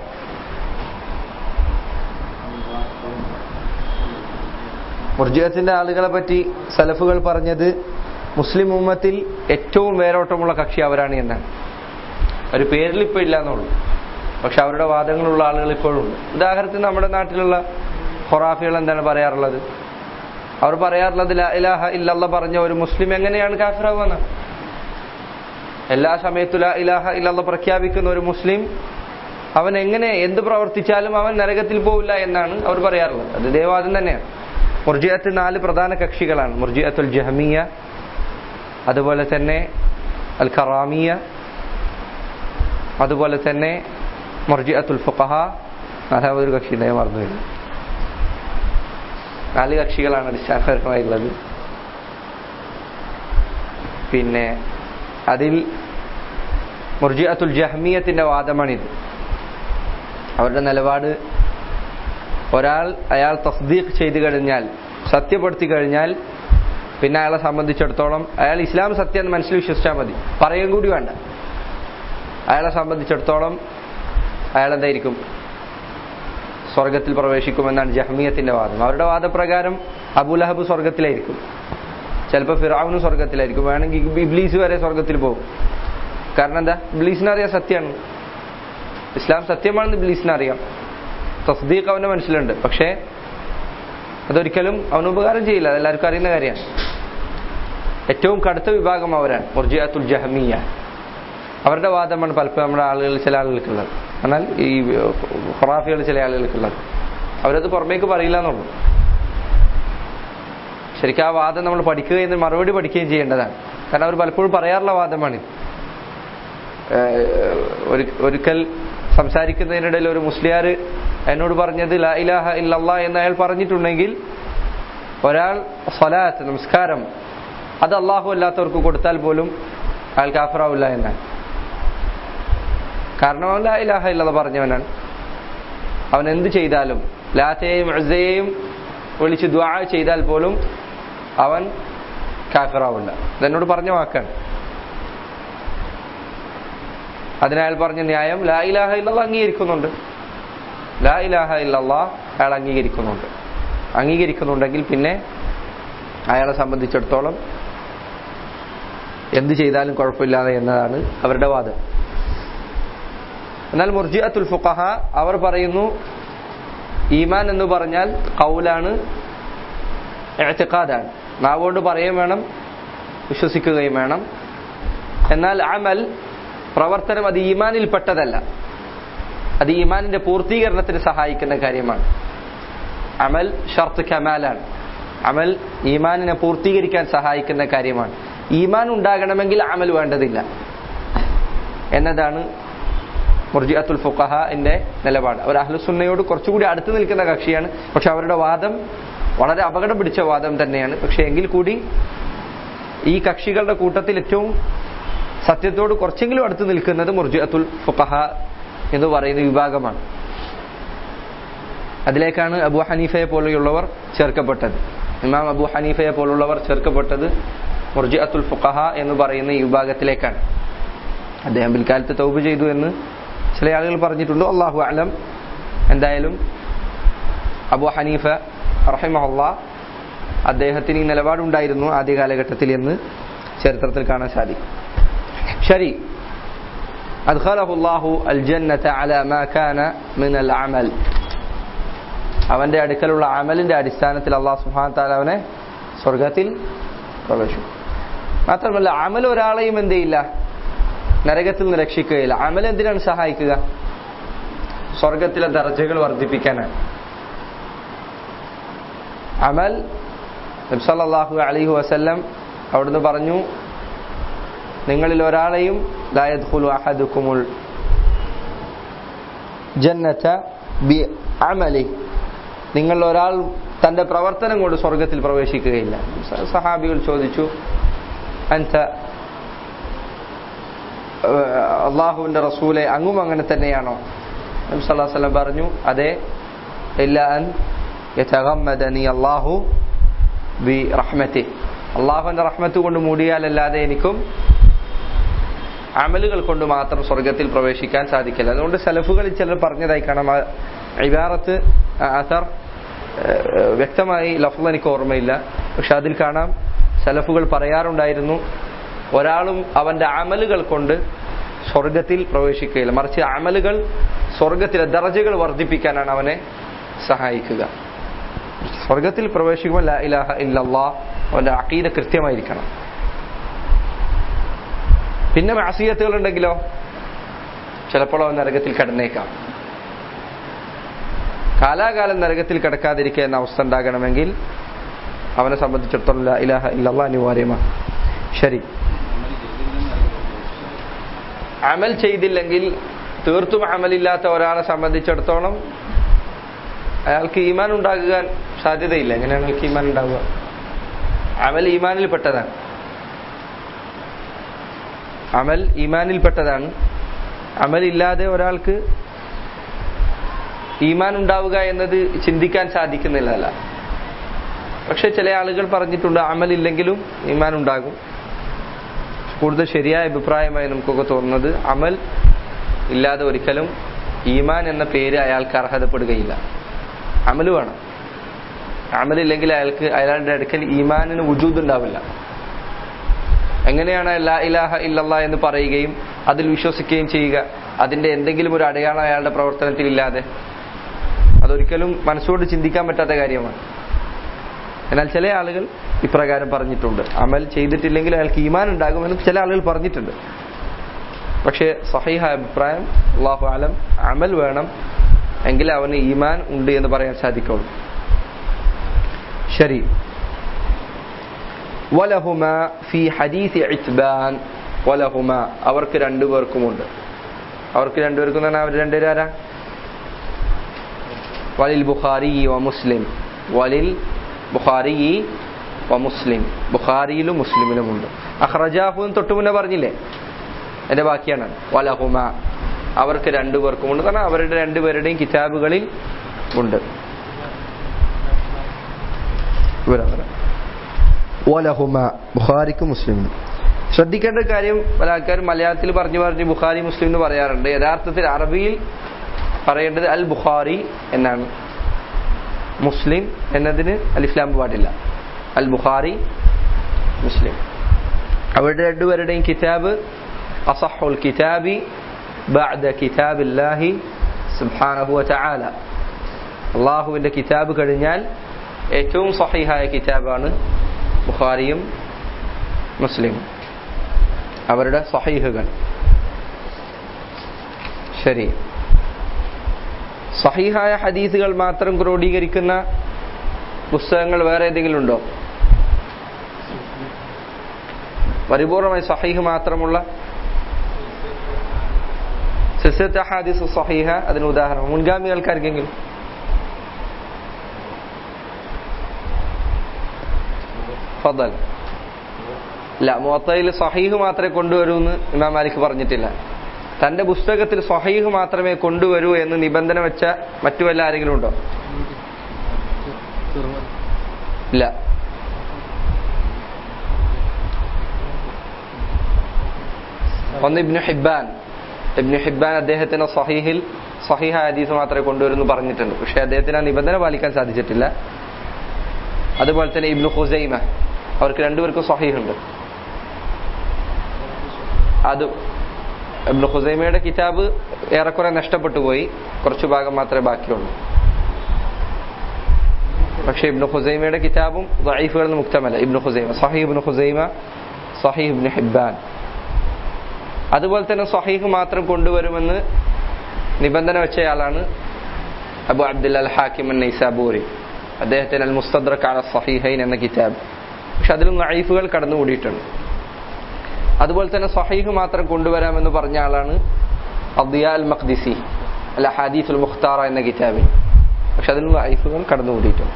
മുർജിയത്തിന്റെ ആളുകളെ പറ്റി സലഫുകൾ പറഞ്ഞത് മുസ്ലിം ഉമ്മത്തിൽ ഏറ്റവും വേരോട്ടമുള്ള കക്ഷി അവരാണ് എന്നാണ് ഒരു പേരിൽ ഇപ്പോൾ ഇല്ല എന്നുള്ളൂ പക്ഷെ അവരുടെ വാദങ്ങളുള്ള ആളുകൾ ഇപ്പോഴും ഉണ്ട് ഉദാഹരണത്തിന് നമ്മുടെ നാട്ടിലുള്ള ഹൊറാഫികൾ എന്താണ് പറയാറുള്ളത് അവർ പറയാറുള്ളത് ലാ ഇലാഹ ഇല്ലല്ല പറഞ്ഞ ഒരു മുസ്ലിം എങ്ങനെയാണ് കാഫിറാവുന്ന എല്ലാ സമയത്തും ലാ ഇലാഹ ഇല്ലല്ല പ്രഖ്യാപിക്കുന്ന ഒരു മുസ്ലിം അവൻ എങ്ങനെ എന്ത് പ്രവർത്തിച്ചാലും അവൻ നരകത്തിൽ പോവില്ല എന്നാണ് അവർ പറയാറുള്ളത് അത് ദേവാദം തന്നെയാണ് മുർജിയത്ത് നാല് പ്രധാന കക്ഷികളാണ് മുർജിയത്തുൽ ജഹമിയ അതുപോലെ തന്നെ അൽ ഖറാമിയ അതുപോലെ തന്നെ മുർജിഅത്തുൽ ഫുഖഹ നാലാമതൊരു കക്ഷി ഉണ്ടായി മറന്നുപോയി നാല് കക്ഷികളാണ് അടിസ്ഥാനപരമായിട്ടുള്ളത് പിന്നെ അതിൽ മുർജിഅത്തുൽ ജഹ്മിയത്തിന്റെ വാദമാണിത് അവരുടെ നിലപാട് ഒരാൾ അയാൾ തസ്ദീഖ് ചെയ്തു കഴിഞ്ഞാൽ സത്യപ്പെടുത്തി കഴിഞ്ഞാൽ പിന്നെ അയാളെ സംബന്ധിച്ചിടത്തോളം അയാൾ ഇസ്ലാം സത്യം എന്ന് മനസ്സിൽ വിശ്വസിച്ചാൽ മതി പറയുകയും കൂടി വേണ്ട അയാളെ സംബന്ധിച്ചിടത്തോളം അയാൾ എന്തായിരിക്കും സ്വർഗത്തിൽ പ്രവേശിക്കുമെന്നാണ് ജഹ്മിയത്തിന്റെ വാദം അവരുടെ വാദപ്രകാരം അബുലഹബ് സ്വർഗത്തിലായിരിക്കും ചിലപ്പോൾ ഫിറാവുനും സ്വർഗത്തിലായിരിക്കും വേണമെങ്കിൽ ഇബ്ലീസ് വരെ സ്വർഗത്തിൽ പോകും കാരണം എന്താ ഇബ്ലീസിന് അറിയാം സത്യമാണ് ഇസ്ലാം സത്യമാണെന്ന് ഇബ്ലീസിന് അറിയാം തസ്ദീഖ് അവന്റെ മനസ്സിലുണ്ട് പക്ഷേ അതൊരിക്കലും അവന് ഉപകാരം ചെയ്യില്ല അതെല്ലാവർക്കും അറിയുന്ന കാര്യമാണ് ഏറ്റവും കടുത്ത വിഭാഗം അവരാണ് മുർജിയാത്തുൽ ജഹമിയ അവരുടെ വാദമാണ് പലപ്പോഴും നമ്മുടെ ആളുകൾ ചില ആളുകൾക്കുള്ളത് എന്നാൽ ഈ ഖുറാഫികൾ ചില ആളുകൾക്കുള്ളത് അവരത് പുറമേക്ക് പറയില്ല എന്നുള്ളൂ ശരിക്കും ആ വാദം നമ്മൾ പഠിക്കുകയും മറുപടി പഠിക്കുകയും ചെയ്യേണ്ടതാണ് കാരണം അവർ പലപ്പോഴും പറയാറുള്ള വാദമാണ് ഒരിക്കൽ സംസാരിക്കുന്നതിനിടയിൽ ഒരു മുസ്ലിയാർ എന്നോട് പറഞ്ഞത് ലാ ഇലാഹ ഇല്ലല്ലാ എന്ന് അയാൾ പറഞ്ഞിട്ടുണ്ടെങ്കിൽ ഒരാൾ സ്വലാത്ത് നമസ്കാരം അത് അള്ളാഹു അല്ലാത്തവർക്ക് കൊടുത്താൽ പോലും അയാൾ കാഫറാവില്ല എന്നാണ് കാരണം അവൻ ലാ ഇലാഹ ഇല്ലല്ല പറഞ്ഞവനാണ് അവൻ എന്ത് ചെയ്താലും ലാത്തയെയും അസയെയും വിളിച്ച് ദ്വാ ചെയ്താൽ പോലും അവൻ കാഫിറാവില്ല ഇതെന്നോട് പറഞ്ഞ വാക്കാണ് അതിനയാൾ പറഞ്ഞ ന്യായം ലാ ഇലാഹ ഇല്ലല്ല അംഗീകരിക്കുന്നുണ്ട് ലാ ഇലാഹ ഇല്ലല്ല അയാൾ അംഗീകരിക്കുന്നുണ്ട് അംഗീകരിക്കുന്നുണ്ടെങ്കിൽ പിന്നെ അയാളെ സംബന്ധിച്ചിടത്തോളം എന്ത് ചെയ്താലും കുഴപ്പമില്ലാതെ എന്നതാണ് അവരുടെ വാദം എന്നാൽ മുർജിഅത്തുൽ ഫുഖഹ അവർ പറയുന്നു ഈമാൻ എന്ന് പറഞ്ഞാൽ കൗലാണ് എഴത്തിക്കാതാണ് നാവുകൊണ്ട് പറയുകയും വേണം വിശ്വസിക്കുകയും വേണം എന്നാൽ അമൽ പ്രവർത്തനം അത് ഈമാനിൽപ്പെട്ടതല്ല അത് ഈമാനിന്റെ പൂർത്തീകരണത്തിന് സഹായിക്കുന്ന കാര്യമാണ് അമൽ ഷർത്ത് കമാലാണ് അമൽ ഈമാനിനെ പൂർത്തീകരിക്കാൻ സഹായിക്കുന്ന കാര്യമാണ് ഈമാൻ ഉണ്ടാകണമെങ്കിൽ അമൽ വേണ്ടതില്ല എന്നതാണ് മുർജിഅത്തുൽ ഫുഖഹന്റെ നിലപാട് അവർ അഹ്ലുസുന്നയോട് കുറച്ചുകൂടി അടുത്ത് നിൽക്കുന്ന കക്ഷിയാണ് പക്ഷെ അവരുടെ വാദം വളരെ അപകടം പിടിച്ച വാദം തന്നെയാണ് പക്ഷെ എങ്കിൽ കൂടി ഈ കക്ഷികളുടെ കൂട്ടത്തിൽ ഏറ്റവും സത്യത്തോട് കുറച്ചെങ്കിലും അടുത്ത് നിൽക്കുന്നത് മുർജിഅത്തുൽ ഫുഖഹ എന്ന് പറയുന്ന വിഭാഗമാണ് അതിലേക്കാണ് അബു ഹനീഫയെ പോലെയുള്ളവർ ചേർക്കപ്പെട്ടത് ഇമാം അബു ഹനീഫയെ പോലുള്ളവർ ചേർക്കപ്പെട്ടത് മുർജിഅത്തുൽ ഫുഖഹ എന്ന് പറയുന്ന ഈ വിഭാഗത്തിലേക്കാണ് അദ്ദേഹം പിൽക്കാലത്ത് തൗബ് ചെയ്തു എന്ന് ചില ആളുകൾ പറഞ്ഞിട്ടുണ്ട് അള്ളാഹു അലം എന്തായാലും അബു ഹനീഫ റഹിമഹുല്ല അദ്ദേഹത്തിന് ഈ നിലപാടുണ്ടായിരുന്നു ആദ്യ കാലഘട്ടത്തിൽ എന്ന് ചരിത്രത്തിൽ കാണാൻ സാധിക്കും ശരി أدخله الله الجنة على ما كان من العمل അവന്റെ അടുക്കലുള്ള അമലിന്റെ അടിസ്ഥാനത്തിൽ അള്ളാഹു സുഹാൻ താല അവനെ സ്വർഗത്തിൽ പ്രവേശിക്കും മാത്രമല്ല അമൽ ഒരാളെയും എന്ത് ചെയ്യില്ല നരകത്തിൽ നിന്ന് രക്ഷിക്കുകയില്ല അമൽ എന്തിനാണ് സഹായിക്കുക സ്വർഗത്തിലെ ദർജകൾ വർദ്ധിപ്പിക്കാനാണ് അമൽ നബ്സല്ലാഹു അലിഹു വസല്ലം അവിടുന്ന് പറഞ്ഞു നിങ്ങളിൽ ഒരാളെയും ലായദ്ഖുലു അഹദുക്കുമുൽ ജന്നത ബി അമലി നിങ്ങൾ ഒരാൾ തന്റെ പ്രവർത്തനം കൊണ്ട് സ്വർഗത്തിൽ പ്രവേശിക്കുകയില്ല സഹാബികൾ ചോദിച്ചു അൻത അള്ളാഹുവിന്റെ റസൂലെ അങ്ങും അങ്ങനെ തന്നെയാണോ നബ്സല്ലാസ്ലം പറഞ്ഞു അതെ ഇല്ല അൻ യതഗമ്മദനി അള്ളാഹു ബി റഹ്മത്തി അള്ളാഹുവിന്റെ റഹ്മത്ത് കൊണ്ട് മൂടിയാലല്ലാതെ എനിക്കും അമലുകൾ കൊണ്ട് മാത്രം സ്വർഗത്തിൽ പ്രവേശിക്കാൻ സാധിക്കില്ല അതുകൊണ്ട് സലഫുകളിൽ ചിലർ പറഞ്ഞതായി കാണാം ഇബാറത്ത് അസർ വ്യക്തമായി ലഫ്ല എനിക്ക് ഓർമ്മയില്ല പക്ഷെ അതിൽ കാണാം സലഫുകൾ പറയാറുണ്ടായിരുന്നു ഒരാളും അവന്റെ അമലുകൾ കൊണ്ട് സ്വർഗത്തിൽ പ്രവേശിക്കുകയില്ല മറിച്ച് അമലുകൾ സ്വർഗത്തിലെ ദർജകൾ വർദ്ധിപ്പിക്കാനാണ് അവനെ സഹായിക്കുക സ്വർഗത്തിൽ പ്രവേശിക്കുമ്പോൾ ലാ ഇലാഹ ഇല്ലല്ലാ അവന്റെ അക്കീത കൃത്യമായിരിക്കണം പിന്നെ മാസിയത്തുകൾ ഉണ്ടെങ്കിലോ ചിലപ്പോൾ അവൻ നരകത്തിൽ കടന്നേക്കാം കാലാകാലം നരകത്തിൽ കിടക്കാതിരിക്കുക എന്ന അവസ്ഥ ഉണ്ടാകണമെങ്കിൽ അവനെ സംബന്ധിച്ചിടത്തോളം ലാ ഇലാഹ ഇല്ലല്ലാ അനിവാര്യമാണ് ശരി അമൽ ചെയ്തില്ലെങ്കിൽ തീർത്തും അമലില്ലാത്ത ഒരാളെ സംബന്ധിച്ചിടത്തോളം അയാൾക്ക് ഈമാൻ ഉണ്ടാകാൻ സാധ്യതയില്ല എങ്ങനെയാണ് അയാൾക്ക് ഈമാൻ ഉണ്ടാവുക അമൽ ഈമാനിൽ പെട്ടതാണ് അമൽ ഈമാനിൽപ്പെട്ടതാണ് അമൽ ഇല്ലാതെ ഒരാൾക്ക് ഈമാൻ ഉണ്ടാവുക എന്നത് ചിന്തിക്കാൻ സാധിക്കുന്നില്ല പക്ഷെ ചില ആളുകൾ പറഞ്ഞിട്ടുണ്ട് അമൽ ഇല്ലെങ്കിലും ഈമാൻ ഉണ്ടാകും കൂടുതൽ ശരിയായ അഭിപ്രായമായി നമുക്കൊക്കെ തോന്നുന്നത് അമൽ ഇല്ലാതെ ഒരിക്കലും ഈമാൻ എന്ന പേര് അയാൾക്ക് അർഹതപ്പെടുകയില്ല അമൽ വേണം അമലില്ലെങ്കിൽ അയാൾക്ക് അയാളുടെ അടുക്കൽ ഈമാനിന് വുജൂദ് ഉണ്ടാവില്ല എങ്ങനെയാണ് ലാ ഇലാഹ ഇല്ലല്ലാ എന്ന് പറയുകയും അതിൽ വിശ്വസിക്കുകയും ചെയ്യുക അതിന്റെ എന്തെങ്കിലും ഒരു അടയാളം അയാളുടെ പ്രവർത്തനത്തിൽ ഇല്ലാതെ അതൊരിക്കലും മനസ്സുകൊണ്ട് ചിന്തിക്കാൻ പറ്റാത്ത കാര്യമാണ് എന്നാൽ ചില ആളുകൾ ഇപ്രകാരം പറഞ്ഞിട്ടുണ്ട് അമൽ ചെയ്തിട്ടില്ലെങ്കിൽ അയാൾക്ക് ഈമാൻ ഉണ്ടാകുമെന്ന് ചില ആളുകൾ പറഞ്ഞിട്ടുണ്ട് പക്ഷേ സഹീഹ അഭിപ്രായം അള്ളാഹു ആലം അമൽ വേണം എങ്കിൽ അവന് ഈമാൻ ഉണ്ട് എന്ന് പറയാൻ സാധിക്കുള്ളൂ ശരി വലഹുമ ഫി ഹദീസ് ഇത്ബാൻ വലഹുമ അവർക്ക് രണ്ടുപേർക്കുമുണ്ട് അവർക്ക് രണ്ടുപേർക്കും എന്ന് പറഞ്ഞാൽ അവർ രണ്ടുപേരും ആരാ വലിൽ ബുഖാരി വ മുസ്ലിം വലിൽ ബുഖാരി വ മുസ്ലിം ബുഖാരിയിലും മുസ്ലിമിലുമുണ്ട് അഹ്റജാഹു എന്ന് തൊട്ടു മുന്നേ പറഞ്ഞില്ലേ എന്റെ ബാക്കിയാണ് വലഹുമ അവർക്ക് രണ്ടുപേർക്കുമുണ്ട് കാരണം അവരുടെ രണ്ടുപേരുടെയും കിതാബുകളിൽ ഉണ്ട് വലഹുമ ബുഖാരിക്കും മുസ്ലിമിനും ശ്രദ്ധിക്കേണ്ട കാര്യം പല ആൾക്കാരും മലയാളത്തിൽ പറഞ്ഞു പറഞ്ഞ് ബുഖാരി മുസ്ലിം എന്ന് പറയാറുണ്ട് യഥാർത്ഥത്തിൽ അറബിയിൽ പറയേണ്ടത് അൽ ബുഖാരി എന്നാണ് മുസ്ലിം എന്നതിന് അൽ ഇസ്ലാം പാടില്ല അൽ ബുഖാരി മുസ്ലിം അവരുടെ രണ്ടുപേരുടെയും കിതാബ് അസഹുൽ കിതാബി ബഅദ കിതാബില്ലാഹി സുബ്ഹാനഹു വതആല അള്ളാഹുവിന്റെ കിതാബ് കഴിഞ്ഞാൽ ഏറ്റവും സഹീഹായ കിതാബാണ് ബുഖാരിയും മുസ്ലിമും അവരുടെ സഹീഹുകൾ ശരി സഹീഹായ ഹദീസുകൾ മാത്രം ക്രോഡീകരിക്കുന്ന പുസ്തകങ്ങൾ വേറെ ഏതെങ്കിലും ഉണ്ടോ പരിപൂർണമായി സഹീഹ് മാത്രമുള്ള സിസത്ത് ഹാദിസ് സഹീഹ അതിന് ഉദാഹരണം മുൻഗാമികൾക്കാർക്കെങ്കിലും ഫضل ഇല്ല മുവത്തയിൽ സഹീഹ് മാത്രമേ കൊണ്ടുവരൂ എന്ന് ഇമാം മാലിക് പറഞ്ഞിട്ടില്ല തന്റെ പുസ്തകത്തിൽ സഹീഹ് മാത്രമേ കൊണ്ടുവരൂ എന്ന് നിബന്ധന വെച്ച മറ്റു വല്ല ആരെങ്കിലും ഉണ്ടോ ഇല്ല ഒന്ന് ഇബ്നു ഹിബാൻ ഇബ്നു ഹിബാൻ അദ്ദേഹത്തിന്റെ സഹീഹിൽ സഹീഹ ഹദീസ് മാത്രമേ കൊണ്ടുവരുന്നു പറഞ്ഞിട്ടുണ്ട് പക്ഷെ അദ്ദേഹത്തിന് ആ നിബന്ധന പാലിക്കാൻ സാധിച്ചിട്ടില്ല അതുപോലെ തന്നെ ഇബ്നു ഹുസൈമ അവർക്ക് രണ്ടുപേർക്കും സഹീഹുണ്ട് അത് ഇബ്നു ഹുസൈമയുടെ കിതാബ് ഏറെക്കുറെ നഷ്ടപ്പെട്ടു പോയി കുറച്ചു ഭാഗം മാത്രമേ ബാക്കിയുള്ളൂ പക്ഷേ ഇബ്നു ഹുസൈമയുടെ കിതാബും ദഈഫുകളിൽ നിന്ന് മുക്തമല്ല ഇബ്നു ഹുസൈമ സഹീഹ് ഇബ്നു ഹുസൈമ സഹീഹ് ഇബ്നു ഹിബ്ബാൻ അതുപോലെ തന്നെ സഹീഹ് മാത്രം കൊണ്ടുവരുമെന്ന് നിബന്ധന വെച്ചയാളാണ് അബു അബ്ദുൽ അൽ ഹാക്കിം അൻ നൈസാബൂരി അദ്ദേഹത്തിന് അൽ മുസ്തദ്രക് അല സഹീഹൈൻ എന്ന കിതാബ് പക്ഷെ അതിലും നൈഫുകൾ കടന്നുകൂടിയിട്ടുണ്ട് അതുപോലെ തന്നെ സഹീഹ് മാത്രം കൊണ്ടുവരാമെന്ന് പറഞ്ഞ ആളാണ് അബ്ദിയ അൽ മഖ്ദിസി അൽ ഹദീഫ് ഉൽ മുഖ്താറ എന്ന കിതാബിൽ പക്ഷെ അതിൽ നൈഫുകൾ കടന്നുകൂടിയിട്ടുണ്ട്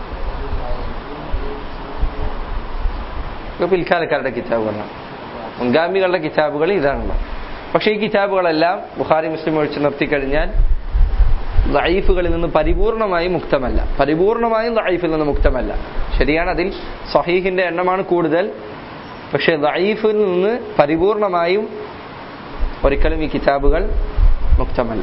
ഇതൊക്കെ പിൽക്കാലക്കാരുടെ കിതാബുകളാണ് മുൻഗാമികളുടെ കിതാബുകൾ ഇതാണുള്ളത് പക്ഷേ ഈ കിതാബുകളെല്ലാം ബുഖാരി മുസ്ലിം ഒഴിച്ച് നിർത്തിക്കഴിഞ്ഞാൽ ലൈഫുകളിൽ നിന്ന് പരിപൂർണമായും മുക്തമല്ല പരിപൂർണമായും ലൈഫിൽ നിന്ന് മുക്തമല്ല ശരിയാണ് അതിൽ സഹീഹിന്റെ എണ്ണമാണ് കൂടുതൽ പക്ഷേ ലൈഫിൽ നിന്ന് പരിപൂർണമായും ഒരിക്കലും ഈ കിതാബുകൾ മുക്തമല്ല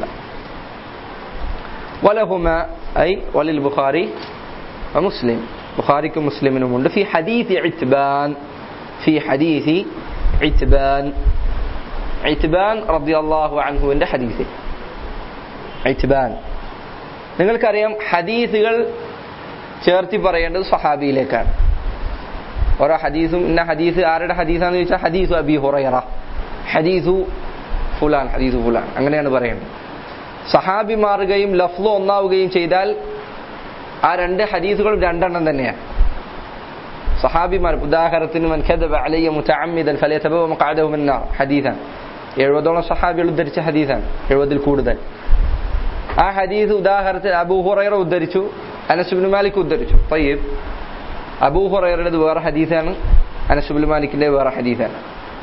വലഹുമ ഐ വലിൽ ബുഖാരി മുസ്ലിം ബുഖാരിക്കും മുസ്ലിമിനുമുണ്ട് ഫി ഹദീസ് ഇത്ബാൻ ഫി ഹദീസി ഇത്ബാൻ ഇത്ബാൻ റളിയല്ലാഹു അൻഹുവിന്റെ ഹദീസ് ഇത്ബാൻ നിങ്ങൾക്കറിയാം ഹദീസുകൾ ചേർത്തി പറയേണ്ടത് സഹാബിയിലേക്കാണ് ഓരോ ഹദീസും ഇന്ന ഹദീസ് ആരുടെ ഹദീസാന്ന് ചോദിച്ചാൽ ഹദീസു അബി ഹുറൈറ ഹദീസു ഫുലാൻ ഹദീസു ഫുലാൻ അങ്ങനെയാണ് പറയേണ്ടത് സഹാബി മാറുകയും ലഫ്ലു ഒന്നാവുകയും ചെയ്താൽ ആ രണ്ട് ഹദീസുകളും രണ്ടെണ്ണം തന്നെയാണ് സഹാബിമാർ ഉദാഹരണത്തിന് മൻ കദബ അലയ്യ മുതഅമ്മിദൻ ഫലയതബവ മഖഅദഹു മിന്നാർ ഹദീസാണ് എഴുപതോളം സഹാബികൾ ഉദ്ധരിച്ച ഹദീസാണ് എഴുപതിൽ കൂടുതൽ ആ ഹദീസ് ഉദാഹരണത്തിന് അബൂ ഹുറൈറ ഉദ്ധരിച്ചു അനസുബിൻ മാലിക് ഉദ്ധരിച്ചു തയ്യബ് അബൂ ഹുറൈറയുടേത് വേറെ ഹദീസാണ് അനസുബിൻ മാലിക്കിന്റെ വേറെ ഹദീസാണ്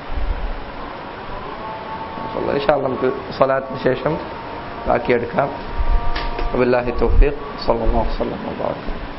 നമുക്ക് സ്വലാത്തിന് ശേഷം ബാക്കിയെടുക്കാം وبالله التوفيق صلى الله وسلم وبارك